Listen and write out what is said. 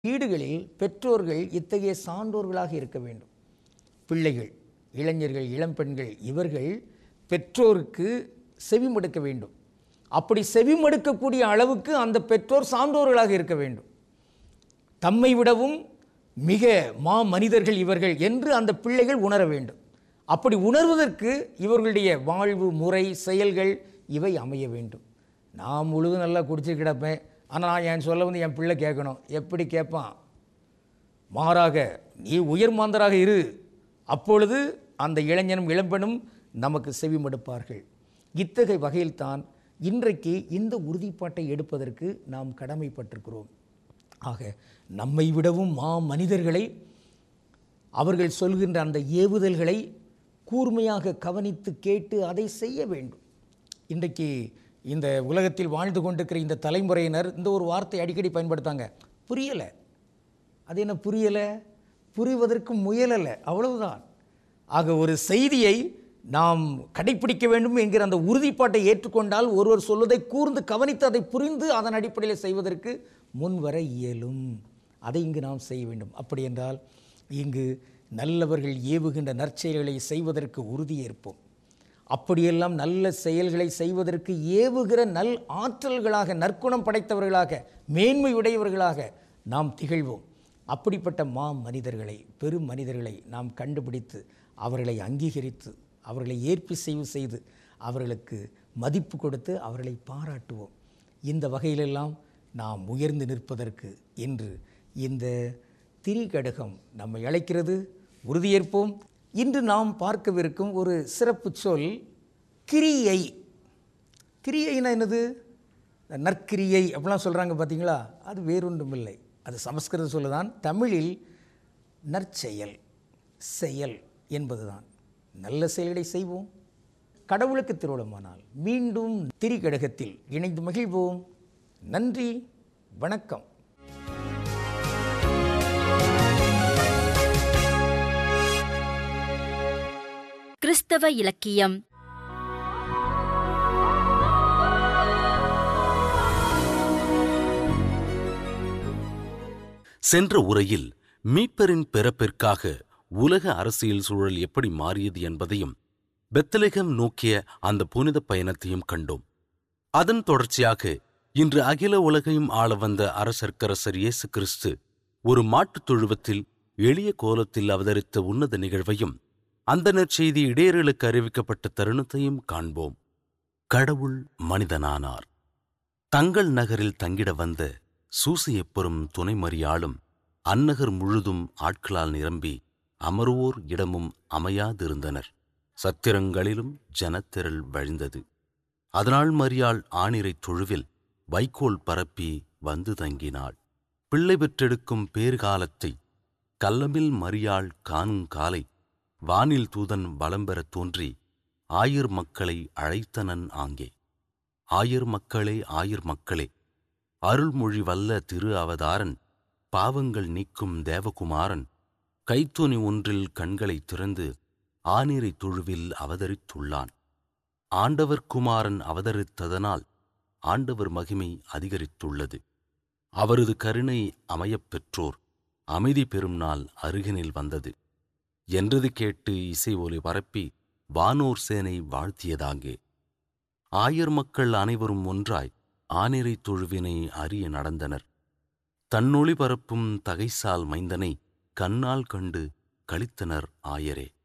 வீடுகளில் பெற்றோர்கள் இத்தகைய சான்றோர்களாக இருக்க வேண்டும் பிள்ளைகள் இளைஞர்கள் இளம்பெண்கள் இவர்கள் பெற்றோருக்கு செவிமடுக்க வேண்டும் அப்படி செவிமடுக்கக்கூடிய அளவுக்கு அந்த பெற்றோர் சான்றோர்களாக இருக்க வேண்டும் தம்மை விடவும் மிக மா மனிதர்கள் இவர்கள் என்று அந்த பிள்ளைகள் உணர வேண்டும் அப்படி உணர்வதற்கு இவர்களுடைய வாழ்வு முறை செயல்கள் இவை அமைய வேண்டும் நான் முழுதும் நல்லா குடிச்சு கிடப்பேன் ஆனால் நான் என் சொல்ல வந்து என் பிள்ளை கேட்கணும் எப்படி கேட்பான் மாறாக நீ உயர் மாந்தராக இரு அப்பொழுது அந்த இளைஞனும் இளம்பெண்ணும் நமக்கு செவிமடுப்பார்கள் இத்தகைய வகையில்தான் இன்றைக்கு இந்த உறுதிப்பாட்டை எடுப்பதற்கு நாம் கடமைப்பட்டிருக்கிறோம் ஆக நம்மை விடவும் மா மனிதர்களை அவர்கள் சொல்கின்ற அந்த ஏவுதல்களை கூர்மையாக கவனித்து கேட்டு அதை செய்ய வேண்டும் இன்றைக்கு இந்த உலகத்தில் வாழ்ந்து கொண்டிருக்கிற இந்த தலைமுறையினர் இந்த ஒரு வார்த்தை அடிக்கடி பயன்படுத்தாங்க புரியலை அது என்ன புரியலை புரிவதற்கு முயலலை அவ்வளவுதான் ஆக ஒரு செய்தியை நாம் கடைப்பிடிக்க வேண்டும் என்கிற அந்த உறுதிப்பாட்டை ஏற்றுக்கொண்டால் ஒருவர் சொல்வதை கூர்ந்து கவனித்து அதை புரிந்து அதன் அடிப்படையில் செய்வதற்கு முன்வர இயலும் அதை இங்கு நாம் செய்ய வேண்டும் அப்படி என்றால் இங்கு நல்லவர்கள் ஏவுகின்ற நற்செயல்களை செய்வதற்கு உறுதியேற்போம் அப்படியெல்லாம் நல்ல செயல்களை செய்வதற்கு ஏவுகிற நல் ஆற்றல்களாக நற்குணம் படைத்தவர்களாக மேன்மை உடையவர்களாக நாம் திகழ்வோம் அப்படிப்பட்ட மா மனிதர்களை பெரும் மனிதர்களை நாம் கண்டுபிடித்து அவர்களை அங்கீகரித்து அவர்களை ஏற்பிசைவு செய்து அவர்களுக்கு மதிப்பு கொடுத்து அவர்களை பாராட்டுவோம் இந்த வகையிலெல்லாம் நாம் உயர்ந்து நிற்பதற்கு இன்று இந்த திரிகடகம் நம்மை அழைக்கிறது உறுதியேற்போம் இன்று நாம் பார்க்கவிருக்கும் ஒரு சிறப்பு சொல் கிரியை கிரியைனா என்னது நற்கிரியை அப்படிலாம் சொல்கிறாங்க பார்த்தீங்களா அது வேறொன்றும் இல்லை அது சமஸ்கிருத சொல்லுதான் தமிழில் நற்செயல் செயல் என்பதுதான் நல்ல செயல்களை செய்வோம் கடவுளுக்கு திருவிழமானால் மீண்டும் திரிகடகத்தில் இணைந்து மகிழ்வோம் நன்றி வணக்கம் கிறிஸ்தவ இலக்கியம் சென்ற உரையில் மீட்பரின் பிறப்பிற்காக உலக அரசியல் சூழல் எப்படி மாறியது என்பதையும் பெத்தலகம் நோக்கிய அந்த புனித பயணத்தையும் கண்டோம் அதன் தொடர்ச்சியாக இன்று அகில உலகையும் ஆள வந்த அரசர்க்கரசர் இயேசு கிறிஸ்து ஒரு மாட்டுத் தொழுவத்தில் எளிய கோலத்தில் அவதரித்த உன்னத நிகழ்வையும் அந்த நற்செய்தி இடையர்களுக்கு அறிவிக்கப்பட்ட தருணத்தையும் காண்போம் கடவுள் மனிதனானார் தங்கள் நகரில் தங்கிட வந்த சூசையப்பெறும் துணைமறியாளும் அந்நகர் முழுதும் ஆட்களால் நிரம்பி அமர்வோர் இடமும் அமையாதிருந்தனர் சத்திரங்களிலும் ஜனத்திரள் வழிந்தது அதனால் மரியாள் ஆணிரைத் தொழுவில் வைக்கோல் பரப்பி வந்து தங்கினாள் பிள்ளை பெற்றெடுக்கும் பேறுகாலத்தை கல்லமில் மரியாள் காணும் காலை வானில் தூதன் வலம்பெறத் தோன்றி ஆயிர் மக்களை அழைத்தனன் ஆங்கே ஆயிர் மக்களே ஆயிர் மக்களே அருள்மொழி வல்ல திரு அவதாரன் பாவங்கள் நீக்கும் தேவகுமாரன் கைத்தொனி ஒன்றில் கண்களை திறந்து ஆனிரை தொழுவில் அவதரித்துள்ளான் ஆண்டவர் குமாரன் அவதரித்ததனால் ஆண்டவர் மகிமை அதிகரித்துள்ளது அவரது கருணை அமையப் பெற்றோர் அமைதி பெறும் நாள் அருகினில் வந்தது என்றது கேட்டு இசை ஒலி பரப்பி வானோர் சேனை வாழ்த்தியதாங்கே ஆயர் மக்கள் அனைவரும் ஒன்றாய் ஆனிரை தொழுவினை அறிய நடந்தனர் தன்னொளி பரப்பும் தகைசால் மைந்தனை கண்ணால் கண்டு களித்தனர் ஆயரே